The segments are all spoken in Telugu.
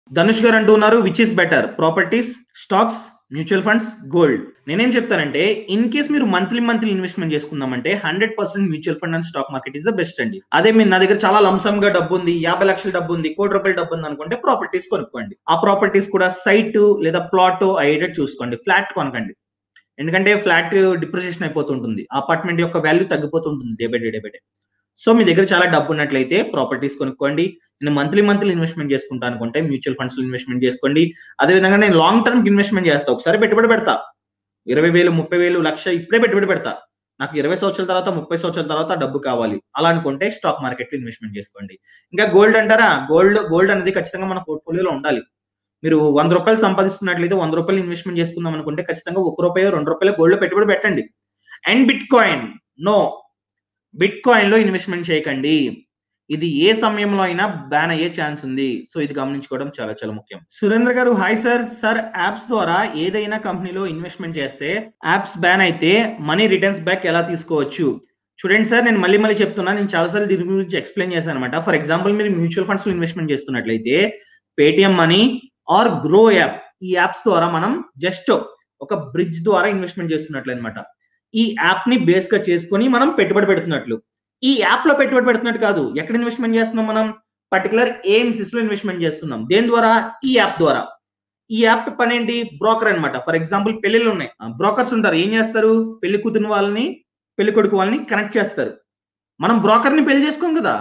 ధనుష్ గారు అంటూ ఉన్నారు which is better properties stocks mutual funds gold నేనేం చెప్తానంటే ఇన్ కేస్ మీరు మంత్లీ మంత్లీ ఇన్వెస్ట్మెంట్ చేసుకుందామంటే hundred percent mutual fund and stock market is the best అండి అదే మీరు నా దగ్గర చాలా లంసమ్ గా డబ్బు ఉంది యాభై లక్షల డబ్బు ఉంది కోటి రూపాయల డబ్బు ఉంది అనుకుంటే ప్రాపర్టీస్ కొనుక్కోండి ఆ ప్రాపర్టీస్ కూడా సైట్ లేదా ప్లాట్ అయ్యేటట్టు చూసుకోండి ఫ్లాట్ కొనకండి ఎందుకంటే ఫ్లాట్ డిప్రిసియేషన్ అయిపోతుంటుంది అపార్ట్మెంట్ యొక్క వాల్యూ తగ్గిపోతుంటుంది day by day day by day so మీ దగ్గర చాలా డబ్బు ఉన్నట్లయితే ప్రాపర్టీస్ కొనుక్కోండి నేను మంత్లీ మంత్లీ ఇన్వెస్ట్మెంట్ చేసుకుంటా అనుకుంటే మ్యూచువల్ ఫండ్స్ లో ఇన్వెస్ట్మెంట్ చేసుకోండి అదే విధంగా నేను లాంగ్ టర్మ్ ఇన్వెస్ట్మెంట్ చేస్తా ఒకసారి పెట్టుబడి పెడతా ఇరవై వేలు ముప్పై వేలు లక్ష ఇప్పుడే పెట్టుబడి పెడతా నాకు ఇరవై సంవత్సరాల తర్వాత ముప్పై సంవత్సరాల తర్వాత డబ్బు కావాలి అలా అనుకుంటే స్టాక్ మార్కెట్ లో ఇన్వెస్ట్మెంట్ చేసుకోండి ఇంకా గోల్డ్ అంటారా గోల్డ్ గోల్డ్ అనేది ఖచ్చితంగా మన పోర్ట్ఫోలియోలో ఉండాలి మీరు వంద రూపాయలు సంపాదిస్తున్నట్లయితే వంద రూపాయలు ఇన్వెస్ట్మెంట్ చేసుకుందాం అనుకుంటే ఖచ్చితంగా ఒక రూపాయి రెండు రూపాయలు గోల్డ్ లో పెట్టుబడి పెట్టండి and bitcoin no bitcoin లో ఇన్వెస్ట్మెంట్ చేయకండి ఇది ఏ సమయంలో అయినా బ్యాన్ అయ్యే ఛాన్స్ ఉంది సో ఇది గమనించుకోవడం చాలా చాలా ముఖ్యం సురేంద్ర గారు హాయ్ సార్ సార్ యాప్స్ ద్వారా ఏదైనా కంపెనీలో ఇన్వెస్ట్మెంట్ చేస్తే యాప్స్ బ్యాన్ అయితే మనీ రిటర్న్స్ బ్యాక్ ఎలా తీసుకోవచ్చు చూడండి సార్ నేను మళ్ళీ మళ్ళీ చెప్తున్నా నేను చాలాసార్లు దీని గురించి ఎక్స్ప్లెయిన్ చేశాను అనమాట ఫర్ ఎగ్జాంపుల్ మీరు మ్యూచువల్ ఫండ్స్ లో ఇన్వెస్ట్మెంట్ చేస్తున్నట్లయితే Paytm money or Groww app ఈ యాప్స్ ద్వారా మనం జస్ట్ ఒక బ్రిడ్జ్ ద్వారా ఇన్వెస్ట్మెంట్ చేస్తున్నట్లు అనమాట ఈ యాప్ ని బేస్ గా చేసుకొని మనం పెట్టుబడి పెడుతున్నట్లు ఈ యాప్ లో పెట్టుబడి పెడుతున్నట్టు కాదు ఎక్కడ ఇన్వెస్ట్మెంట్ చేస్తున్నాం మనం పర్టికులర్ ఏఎంసిస్ లో ఇన్వెస్ట్మెంట్ చేస్తున్నాం దేని ద్వారా ఈ యాప్ ద్వారా ఈ యాప్ పని ఏంటి బ్రోకర్ అనమాట ఫర్ ఎగ్జాంపుల్ పెళ్లిళ్ళు ఉన్నాయి బ్రోకర్స్ ఉంటారు ఏం చేస్తారు పెళ్లి కూతురు వాళ్ళని పెళ్లి కొడుకు వాళ్ళని కనెక్ట్ చేస్తారు మనం బ్రోకర్ ని పెళ్లి చేసుకోం కదా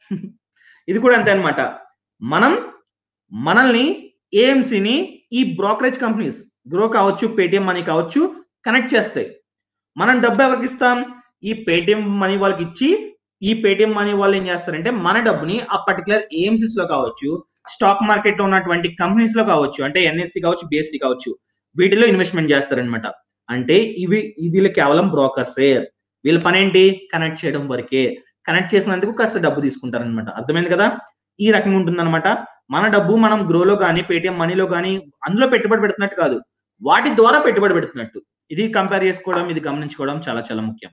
ఇది కూడా అంతే అనమాట మనం మనల్ని ఏఎంసీని ఈ బ్రోకరేజ్ కంపెనీస్ గ్రో కావచ్చు పేటిఎం మనీ కావచ్చు కనెక్ట్ చేస్తాయి మనం డబ్బు ఎవరికి ఇస్తాం ఈ పేటిఎం మనీ వాళ్ళకి ఇచ్చి ఈ పేటిఎం మనీ వాళ్ళు ఏం చేస్తారంటే మన డబ్బుని ఆ పర్టికులర్ ఏఎంసీస్ లో కావచ్చు స్టాక్ మార్కెట్ లో ఉన్నటువంటి కంపెనీస్ లో కావచ్చు అంటే ఎన్ఎస్సి కావచ్చు బిఎస్సి కావచ్చు వీటిలో ఇన్వెస్ట్మెంట్ చేస్తారనమాట అంటే ఇవి వీళ్ళు కేవలం బ్రోకర్సే వీళ్ళ పని ఏంటి కనెక్ట్ చేయడం వరకే కనెక్ట్ చేసినందుకు కాస్త డబ్బు తీసుకుంటారనమాట అర్థమైంది కదా ఈ రకంగా ఉంటుందన్నమాట మన డబ్బు మనం గ్రోలో కానీ పేటిఎం మనీలో కానీ అందులో పెట్టుబడి పెడుతున్నట్టు కాదు వాటి ద్వారా పెట్టుబడి పెడుతున్నట్టు ఇది కంపేర్ చేసుకోవడం ఇది గమనించుకోవడం చాలా చాలా ముఖ్యం